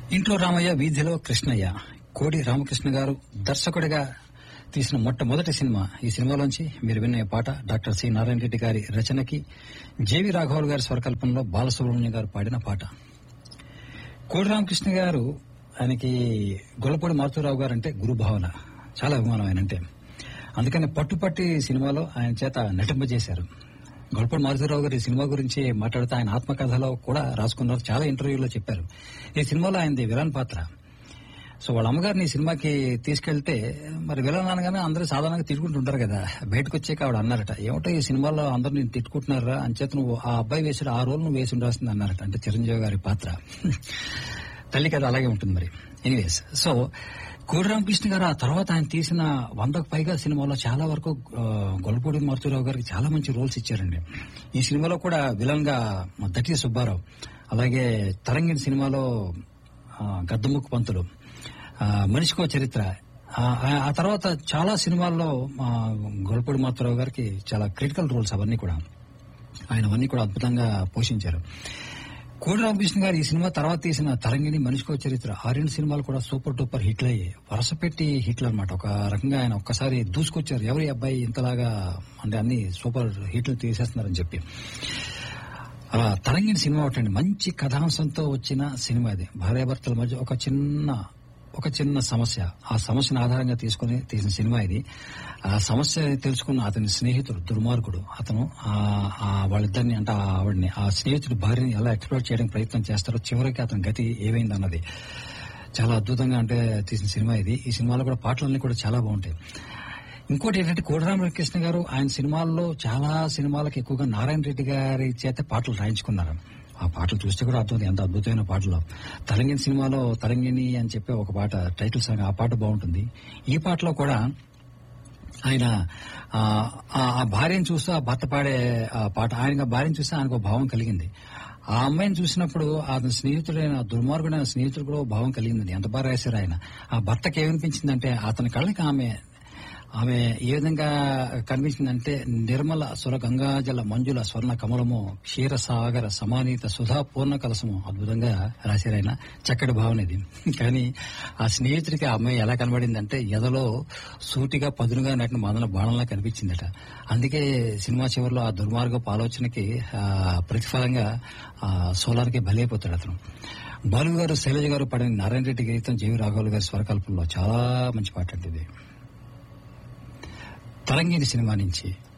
ఇంట్లో రామయ్య వీధిలో కృష్ణయ్య కోడి రామకృష్ణ గారు దర్శకుడిగా తీసిన మొట్టమొదటి సినిమా ఈ సినిమాలోంచి మీరు విన్న ఈ పాట డాక్టర్ సి నారాయణ రెడ్డి గారి రచనకి జేవి రాఘవల్ గారి స్వరకల్పనలో బాలసుబ్రహ్మణ్యం గారు పాడిన పాట కోడి రామకృష్ణ గారు ఆయనకి గొల్లపూడి మారుతూరావు గారు అంటే గురు భావన చాలా అభిమానం ఆయన అంటే అందుకని పట్టుపట్టి సినిమాలో ఆయన చేత నటింపజేశారు గొల్లపూడి మారుతూరావు గారు ఈ సినిమా గురించి మాట్లాడుతూ ఆయన ఆత్మకథలో కూడా రాసుకున్నారు చాలా ఇంటర్వ్యూలో చెప్పారు ఈ సినిమాలో ఆయనది విలన్ పాత్ర సో వాళ్ళ అమ్మగారిని ఈ సినిమాకి తీసుకెళ్తే మరి విలన్ అనగానే అందరూ సాధారణంగా తిట్టుకుంటుంటారు కదా బయటకు వచ్చాక ఆవిడ అన్నారట ఏమిటో ఈ సినిమాలో అందరూ నేను తిట్టుకుంటున్నారా అంచేత నువ్వు ఆ అబ్బాయి వేసాడు ఆ రోల్ నువ్వు వేసి ఉండాల్సింది అన్నారట అంటే చిరంజీవి గారి పాత్ర తల్లి కథ అలాగే ఉంటుంది మరి ఎనీవేస్ సో కోడి రామకృష్ణ గారు ఆ తర్వాత ఆయన తీసిన వందకు పైగా సినిమాలో చాలా వరకు ఆ, గొల్లపూడి మారుతూరావు గారికి చాలా మంచి రోల్స్ ఇచ్చారండి ఈ సినిమాలో కూడా విలన్ గా దటి సుబ్బారావు అలాగే తరంగిణి సినిమాలో ఆ, గద్దముక్కు పంతులు ఆ, మనిషికో చరిత్ర ఆ, ఆ- ఆ తర్వాత చాలా సినిమాల్లో ఆ, గొల్లపూడి మారుతూరావు గారికి చాలా క్రిటికల్ రోల్స్ అవన్నీ కూడా ఆయన అవన్నీ కూడా అద్భుతంగా పోషించారు కోడి రామకృష్ణ గారు ఈ సినిమా తర్వాత తీసిన తరంగిణి మనిషికో చరిత్ర ఆ రెండు సినిమాలు కూడా సూపర్ డూపర్ హిట్లు అయ్యాయి వరుస పెట్టి హిట్లు అనమాట ఒక రకంగా ఆయన ఒక్కసారి దూసుకొచ్చారు ఎవరి అబ్బాయి ఇంతలాగా అంటే అన్ని సూపర్ హిట్లు తీసేస్తున్నారని చెప్పి అలా తరంగిణి సినిమా ఒకటండి మంచి కథాంశంతో వచ్చిన సినిమా ఇది భార్యాభర్తల మధ్య ఒక చిన్న ఒక చిన్న సమస్య ఆ సమస్యను ఆధారంగా తీసుకుని తీసిన సినిమా ఇది ఆ సమస్య తెలుసుకున్న అతని స్నేహితుడు దుర్మార్గుడు అతను ఆ- ఆ వాళ్ళిద్దరిని అంటే ఆ ఆవిడని ఆ స్నేహితుడి భార్యని ఎలా ఎక్స్ప్లోర్ చేయడానికి ప్రయత్నం చేస్తారో చివరికి అతని గతి ఏమైంది అన్నది చాలా అద్భుతంగా అంటే తీసిన సినిమా ఇది ఈ సినిమాలో కూడా పాటలన్నీ కూడా చాలా బాగుంటాయి ఇంకోటి ఏంటంటే కోడిరామకృష్ణ గారు ఆయన సినిమాల్లో చాలా సినిమాలకు ఎక్కువగా నారాయణ రెడ్డి గారి చేత పాటలు రాయించుకున్నారు ఆ పాటలు చూస్తే కూడా అర్థం ఎంత అద్భుతమైన పాటలు తరంగిణి సినిమాలో తరంగిణి అని చెప్పి ఒక పాట టైటిల్ సాంగ్ ఆ పాట బాగుంటుంది ఈ పాటలో కూడా ఆయన ఆ, ఆ ఆ భార్యను చూస్తూ ఆ భర్త పాడే ఆ పాట ఆయన భార్యను చూస్తే ఆయనకు ఒక భావం కలిగింది ఆ అమ్మాయిని చూసినప్పుడు అతని స్నేహితుడైన దుర్మార్గుడైన స్నేహితుడు కూడా ఒక భావం కలిగింది ఎంత బాగా రాశారు ఆయన ఆ భర్తకి ఏమనిపించిందంటే అతని కళ్ళకి ఆమె ఆమె ఏ విధంగా కనిపించిందంటే నిర్మల సుర గంగాజల మంజుల స్వర్ణ కమలము క్షీర సాగర సమానీత సుధా పూర్ణ కలసము అద్భుతంగా రాశారు ఆయన చక్కటి భావన ఇది కానీ ఆ స్నేహితుడికి ఆ అమ్మాయి ఎలా కనబడిందంటే ఎదలో సూటిగా పదునుగా నటిన మదన బాణంలా కనిపించిందట అందుకే సినిమా చివరిలో ఆ దుర్మార్గపు ఆలోచనకి ఆ, ప్రతిఫలంగా ఆ సోలార్కి బలైపోతాడు అతను బాలు గారు శైలజ గారు పడిన నారాయణ రెడ్డి గీతం జేవి రాఘవులు గారి స్వరకల్పంలో చాలా మంచి పాట అంటే ఇది తరంగిణి సినిమా నుంచి